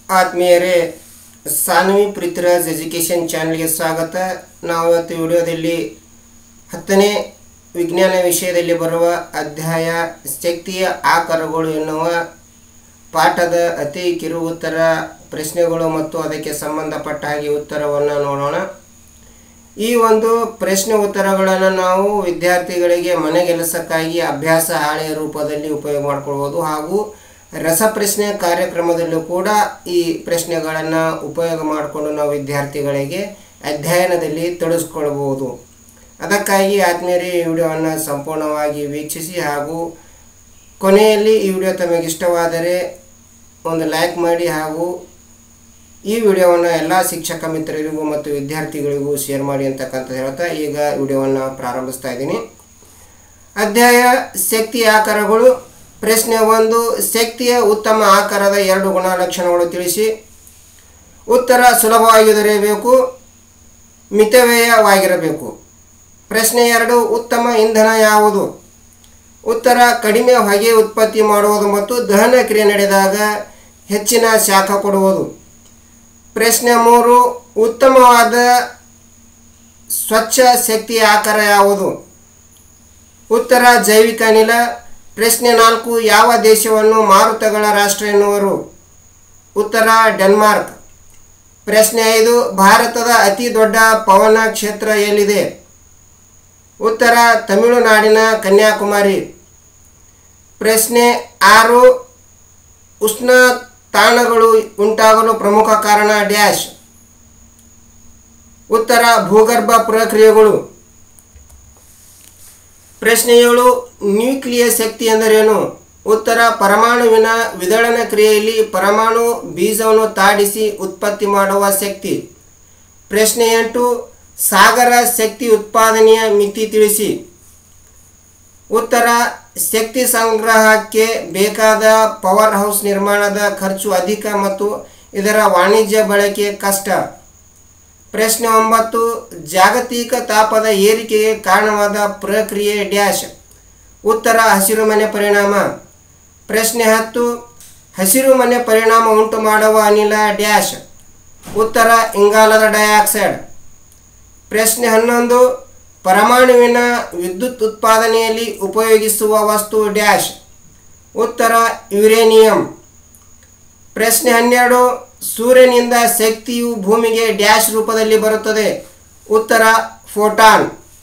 ಆತ್ಮೀಯರೇ ಸಾನ್ವಿ ಪೃಥ್ವಿರಾಜ್ ಎಜುಕೇಷನ್ ಚಾನಲ್ಗೆ ಸ್ವಾಗತ ನಾವು ಇವತ್ತು ವಿಡಿಯೋದಲ್ಲಿ ಹತ್ತನೇ ವಿಜ್ಞಾನ ವಿಷಯದಲ್ಲಿ ಬರುವ ಅಧ್ಯಾಯ ಶಕ್ತಿಯ ಆಕಾರಗಳು ಎನ್ನುವ ಪಾಠದ ಅತಿ ಕಿರು ಉತ್ತರ ಪ್ರಶ್ನೆಗಳು ಮತ್ತು ಅದಕ್ಕೆ ಸಂಬಂಧಪಟ್ಟ ಹಾಗೆ ಉತ್ತರವನ್ನು ನೋಡೋಣ ಈ ಒಂದು ಪ್ರಶ್ನೆ ಉತ್ತರಗಳನ್ನು ನಾವು ವಿದ್ಯಾರ್ಥಿಗಳಿಗೆ ಮನೆಗೆಲಸಕ್ಕಾಗಿ ಅಭ್ಯಾಸ ಹಾಳೆಯ ರೂಪದಲ್ಲಿ ಉಪಯೋಗ ಮಾಡಿಕೊಳ್ಬೋದು ಹಾಗೂ ರಸಪ್ರಶ್ನೆ ಕಾರ್ಯಕ್ರಮದಲ್ಲೂ ಕೂಡ ಈ ಪ್ರಶ್ನೆಗಳನ್ನು ಉಪಯೋಗ ಮಾಡಿಕೊಂಡು ನಾವು ವಿದ್ಯಾರ್ಥಿಗಳಿಗೆ ಅಧ್ಯಯನದಲ್ಲಿ ತೊಡಗಿಸ್ಕೊಳ್ಬೋದು ಅದಕ್ಕಾಗಿ ಆತ್ಮೀಯರೇ ಈ ವಿಡಿಯೋವನ್ನು ಸಂಪೂರ್ಣವಾಗಿ ವೀಕ್ಷಿಸಿ ಹಾಗೂ ಕೊನೆಯಲ್ಲಿ ಈ ವಿಡಿಯೋ ತಮಗೆ ಇಷ್ಟವಾದರೆ ಒಂದು ಲೈಕ್ ಮಾಡಿ ಹಾಗೂ ಈ ವಿಡಿಯೋವನ್ನು ಎಲ್ಲ ಶಿಕ್ಷಕ ಮಿತ್ರರಿಗೂ ಮತ್ತು ವಿದ್ಯಾರ್ಥಿಗಳಿಗೂ ಶೇರ್ ಮಾಡಿ ಅಂತಕ್ಕಂಥ ಹೇಳ್ತಾ ಈಗ ವಿಡಿಯೋವನ್ನು ಪ್ರಾರಂಭಿಸ್ತಾ ಇದ್ದೀನಿ ಅಧ್ಯಾಯ ಶಕ್ತಿ ಆಕಾರಗಳು ಪ್ರಶ್ನೆ ಒಂದು ಶಕ್ತಿಯ ಉತ್ತಮ ಆಕಾರದ ಎರಡು ಗುಣಲಕ್ಷಣಗಳು ತಿಳಿಸಿ ಉತ್ತರ ಸುಲಭವಾಗಿ ದೊರೆಯಬೇಕು ಮಿತವ್ಯಯವಾಗಿರಬೇಕು ಪ್ರಶ್ನೆ ಎರಡು ಉತ್ತಮ ಇಂಧನ ಯಾವುದು ಉತ್ತರ ಕಡಿಮೆ ಹೊಗೆ ಉತ್ಪತ್ತಿ ಮಾಡುವುದು ಮತ್ತು ದಹನ ಕ್ರಿಯೆ ನಡೆದಾಗ ಹೆಚ್ಚಿನ ಶಾಖ ಕೊಡುವುದು ಪ್ರಶ್ನೆ ಮೂರು ಉತ್ತಮವಾದ ಸ್ವಚ್ಛ ಶಕ್ತಿಯ ಆಕಾರ ಯಾವುದು ಉತ್ತರ ಜೈವಿಕ ಅನಿಲ ಪ್ರಶ್ನೆ ನಾಲ್ಕು ಯಾವ ದೇಶವನ್ನು ಮಾರುತಗಳ ರಾಷ್ಟ್ರ ಎನ್ನುವರು ಉತ್ತರ ಡೆನ್ಮಾರ್ಕ್ ಪ್ರಶ್ನೆ ಐದು ಭಾರತದ ಅತಿ ದೊಡ್ಡ ಪವನ ಕ್ಷೇತ್ರ ಎಲ್ಲಿದೆ ಉತ್ತರ ತಮಿಳುನಾಡಿನ ಕನ್ಯಾಕುಮಾರಿ ಪ್ರಶ್ನೆ ಆರು ಉಷ್ಣ ತಾಣಗಳು ಉಂಟಾಗಲು ಪ್ರಮುಖ ಕಾರಣ ಡ್ಯಾಶ್ ಉತ್ತರ ಭೂಗರ್ಭ ಪ್ರಕ್ರಿಯೆಗಳು ಪ್ರಶ್ನೆ ಏಳು ನ್ಯೂಕ್ಲಿಯಸ್ ಶಕ್ತಿ ಎಂದರೇನು ಉತ್ತರ ಪರಮಾಣುವಿನ ವಿದಳನ ಕ್ರಿಯೆಯಲ್ಲಿ ಪರಮಾಣು ಬೀಜವನ್ನು ತಾಡಿಸಿ ಉತ್ಪತ್ತಿ ಮಾಡುವ ಶಕ್ತಿ ಪ್ರಶ್ನೆ ಎಂಟು ಸಾಗರ ಶಕ್ತಿ ಉತ್ಪಾದನೆಯ ಮಿತಿ ತಿಳಿಸಿ ಉತ್ತರ ಶಕ್ತಿ ಸಂಗ್ರಹಕ್ಕೆ ಬೇಕಾದ ಪವರ್ ಹೌಸ್ ನಿರ್ಮಾಣದ ಖರ್ಚು ಅಧಿಕ ಮತ್ತು ಇದರ ವಾಣಿಜ್ಯ ಬಳಕೆ ಕಷ್ಟ ಪ್ರಶ್ನೆ ಒಂಬತ್ತು ಜಾಗತಿಕ ತಾಪದ ಏರಿಕೆಗೆ ಕಾರಣವಾದ ಪ್ರಕ್ರಿಯೆ ಡ್ಯಾಶ್ ಉತ್ತರ ಹಸಿರುಮನೆ ಪರಿಣಾಮ ಪ್ರಶ್ನೆ ಹತ್ತು ಹಸಿರುಮನೆ ಪರಿಣಾಮ ಉಂಟು ಮಾಡುವ ಅನಿಲ ಡ್ಯಾಶ್ ಉತ್ತರ ಇಂಗಾಲದ ಡೈಆಕ್ಸೈಡ್ ಪ್ರಶ್ನೆ ಹನ್ನೊಂದು ಪರಮಾಣುವಿನ ವಿದ್ಯುತ್ ಉತ್ಪಾದನೆಯಲ್ಲಿ ಉಪಯೋಗಿಸುವ ವಸ್ತು ಡ್ಯಾಶ್ ಉತ್ತರ ಯುರೇನಿಯಂ ಪ್ರಶ್ನೆ ಹನ್ನೆರಡು ಸೂರ್ಯನಿಂದ ಶಕ್ತಿಯು ಭೂಮಿಗೆ ಡ್ಯಾಶ್ ರೂಪದಲ್ಲಿ ಬರುತ್ತದೆ ಉತ್ತರ ಫೋಟಾನ್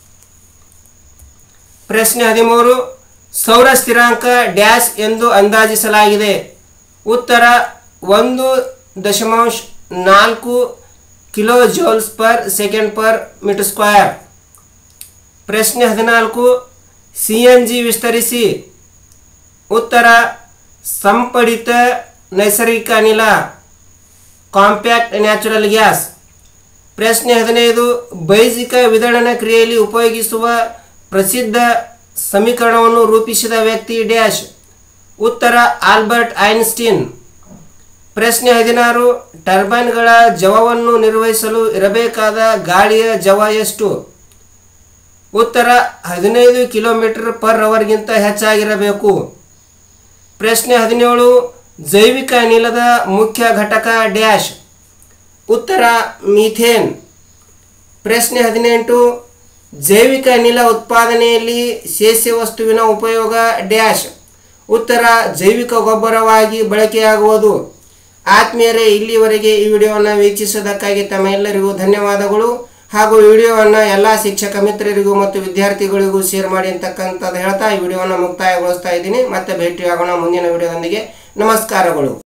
ಪ್ರಶ್ನೆ ಹದಿಮೂರು ಸೌರ ಸ್ಥಿರಾಂಕ ಡ್ಯಾಶ್ ಎಂದು ಅಂದಾಜಿಸಲಾಗಿದೆ ಉತ್ತರ ಒಂದು ದಶಮಾಂಶ ನಾಲ್ಕು kilo joules per second per metre square ಪ್ರಶ್ನೆ ಹದಿನಾಲ್ಕು ಸಿ ಎನ್ ಜಿ ವಿಸ್ತರಿಸಿ ಉತ್ತರ ಸಂಪಡಿತ ನೈಸರ್ಗಿಕ ಅನಿಲ ಕಾಂಪ್ಯಾಕ್ಟ್ ನ್ಯಾಚುರಲ್ ಗ್ಯಾಸ್ ಪ್ರಶ್ನೆ ಹದಿನೈದು ಬೈಜಿಕ ವಿದಳನ ಕ್ರಿಯೆಯಲ್ಲಿ ಉಪಯೋಗಿಸುವ ಪ್ರಸಿದ್ಧ ಸಮೀಕರಣವನ್ನು ರೂಪಿಸಿದ ವ್ಯಕ್ತಿ ಡ್ಯಾಶ್ ಉತ್ತರ ಆಲ್ಬರ್ಟ್ ಐನ್ಸ್ಟೀನ್ ಪ್ರಶ್ನೆ ಹದಿನಾರು ಟರ್ಬೈನ್ಗಳ ಜವವನ್ನು ನಿರ್ವಹಿಸಲು ಇರಬೇಕಾದ ಗಾಳಿಯ ಜವ ಎಷ್ಟು ಉತ್ತರ ಹದಿನೈದು ಕಿಲೋಮೀಟರ್ ಪರ್ ಅವರ್ಗಿಂತ ಹೆಚ್ಚಾಗಿರಬೇಕು ಪ್ರಶ್ನೆ ಹದಿನೇಳು ಜೈವಿಕ ಅನಿಲದ ಮುಖ್ಯ ಘಟಕ ಡ್ಯಾಶ್ ಉತ್ತರ ಮೀಥೇನ್ ಪ್ರಶ್ನೆ ಹದಿನೆಂಟು ಜೈವಿಕ ಅನಿಲ ಉತ್ಪಾದನೆಯಲ್ಲಿ ಶೇಷ್ಯ ವಸ್ತುವಿನ ಉಪಯೋಗ ಡ್ಯಾಶ್ ಉತ್ತರ ಜೈವಿಕ ಗೊಬ್ಬರವಾಗಿ ಬಳಕೆಯಾಗುವುದು ಆತ್ಮೀಯರೇ ಇಲ್ಲಿವರೆಗೆ ಈ ವಿಡಿಯೋವನ್ನು ವೀಕ್ಷಿಸೋದಕ್ಕಾಗಿ ತಮ್ಮ ಎಲ್ಲರಿಗೂ ಧನ್ಯವಾದಗಳು ಹಾಗೂ ವಿಡಿಯೋವನ್ನು ಎಲ್ಲ ಶಿಕ್ಷಕ ಮಿತ್ರರಿಗೂ ಮತ್ತು ವಿದ್ಯಾರ್ಥಿಗಳಿಗೂ ಶೇರ್ ಮಾಡಿ ಅಂತಕ್ಕಂಥದ್ದು ಹೇಳ್ತಾ ಈ ವಿಡಿಯೋವನ್ನು ಮುಕ್ತಾಯಗೊಳಿಸ್ತಾ ಇದ್ದೀನಿ ಮತ್ತೆ ಭೇಟಿಯಾಗೋಣ ಮುಂದಿನ ವಿಡಿಯೋದೊಂದಿಗೆ ನಮಸ್ಕಾರಗಳು